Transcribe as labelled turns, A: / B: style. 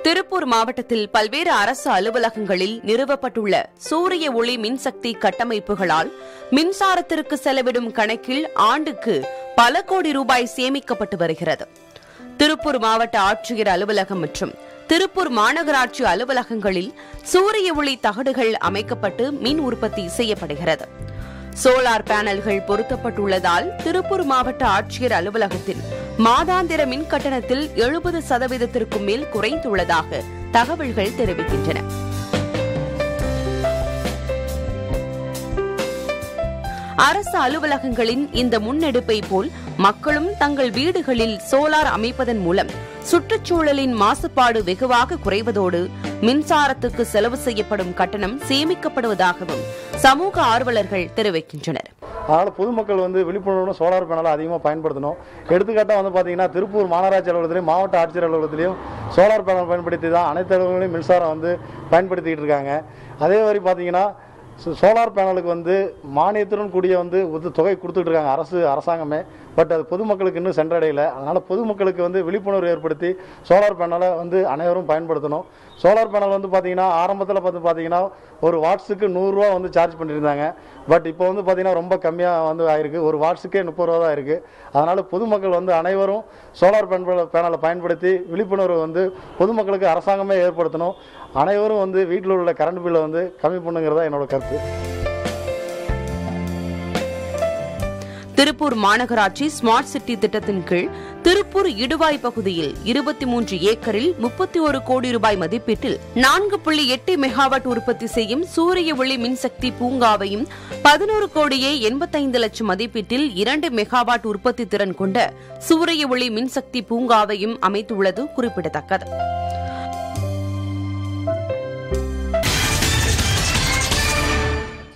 A: திருப்பூர் மாவட்டத்தில் பல்வேறு அரசு அலுவலகங்களில் நிறுவப்பட்டுள்ள சூரிய ஒளி மின்சக்தி கட்டமைப்புகளால் மின்சாரத்திற்கு செலவிடும் கணக்கில் ஆண்டுக்கு பல கோடி ரூபாய் சேமிக்கப்பட்டு வருகிறது திருப்பூர் மாவட்ட ஆட்சியர் அலுவலகம் மற்றும் திருப்பூர் மாநகராட்சி அலுவலகங்களில் சூரிய ஒளி தகடுகள் அமைக்கப்பட்டு மின் உற்பத்தி செய்யப்படுகிறது சோலார் பேனல்கள் பொருத்தப்பட்டுள்ளதால் திருப்பூர் மாவட்ட ஆட்சியர் அலுவலகத்தில் மாதாந்திர மின் கட்டணத்தில் எழுபது சதவீதத்திற்கும் மேல் குறைந்துள்ளதாக தகவல்கள் தெரிவிக்கின்றன அரசு அலுவலகங்களின் இந்த முன்னெடுப்பை போல் மக்களும் தங்கள் வீடுகளில் சோலார் அமைப்பதன் மூலம் சுற்றுச்சூழலின் மாசுபாடு வெகுவாக குறைவதோடு மின்சாரத்துக்கு செலவு செய்யப்படும் கட்டணம் சேமிக்கப்படுவதாகவும் சமூக ஆர்வலர்கள் தெரிவிக்கின்றனர்
B: அதனால் பொதுமக்கள் வந்து விழிப்புணர்வு சோலார் பேனலை அதிகமாக பயன்படுத்தணும் எடுத்துக்காட்டாக வந்து பார்த்தீங்கன்னா திருப்பூர் மாநகராட்சி அலுவலகத்திலையும் மாவட்ட ஆட்சியர் அலுவலகத்திலையும் சோலார் பேனல் பயன்படுத்தி தான் அனைத்து அலுவலகங்களையும் மின்சாரம் வந்து பயன்படுத்திக்கிட்டு இருக்காங்க அதே மாதிரி பார்த்தீங்கன்னா சோ- சோலார் பேனலுக்கு வந்து மானியத்துடன் கூடிய வந்து உத- தொகை கொடுத்துட்டு இருக்காங்க அரசு அரசாங்கமே பட் அது பொதுமக்களுக்கு இன்னும் சென்றடையல அதனால் பொதுமக்களுக்கு வந்து விழிப்புணர்வு ஏற்படுத்தி சோலார் பேனலை வந்து அனைவரும் பயன்படுத்தணும் சோலார் பேனல் வந்து பார்த்தீங்கன்னா ஆரம்பத்தில் பார்த்து பார்த்தீங்கன்னா ஒரு வாட்ஸுக்கு நூறுரூவா வந்து சார்ஜ் பண்ணியிருந்தாங்க பட் இப்போ வந்து பார்த்தீங்கன்னா ரொம்ப கம்மியாக வந்து ஆயிருக்கு ஒரு வாட்ஸுக்கே முப்பது ரூபா தான் இருக்குது அதனால் பொதுமக்கள் வந்து அனைவரும் சோலார் பேனல் பேனலை பயன்படுத்தி விழிப்புணர்வு வந்து பொதுமக்களுக்கு அரசாங்கமே ஏற்படுத்தணும் அனைவரும் வந்து வீட்டில் உள்ள கரண்ட் பில்லை வந்து கம்மி பண்ணுங்கிறதா என்னோட கருத்து
A: திருப்பூர் மாநகராட்சி ஸ்மார்ட் சிட்டி திட்டத்தின் கீழ் திருப்பூர் இடுவாய் பகுதியில் இருபத்தி மூன்று ஏக்கரில் முப்பத்தி ஒரு கோடி ரூபாய் மதிப்பீட்டில் நான்கு புள்ளி எட்டு மெகாவாட் உற்பத்தி செய்யும் சூரிய ஒளி மின்சக்தி பூங்காவையும் பதினோரு கோடியே எண்பத்தைந்து லட்சம் மதிப்பீட்டில் இரண்டு மெகாவாட் உற்பத்தி திறன் கொண்ட சூரிய ஒளி மின்சக்தி பூங்காவையும் அமைத்துள்ளது குறிப்பிடத்தக்கது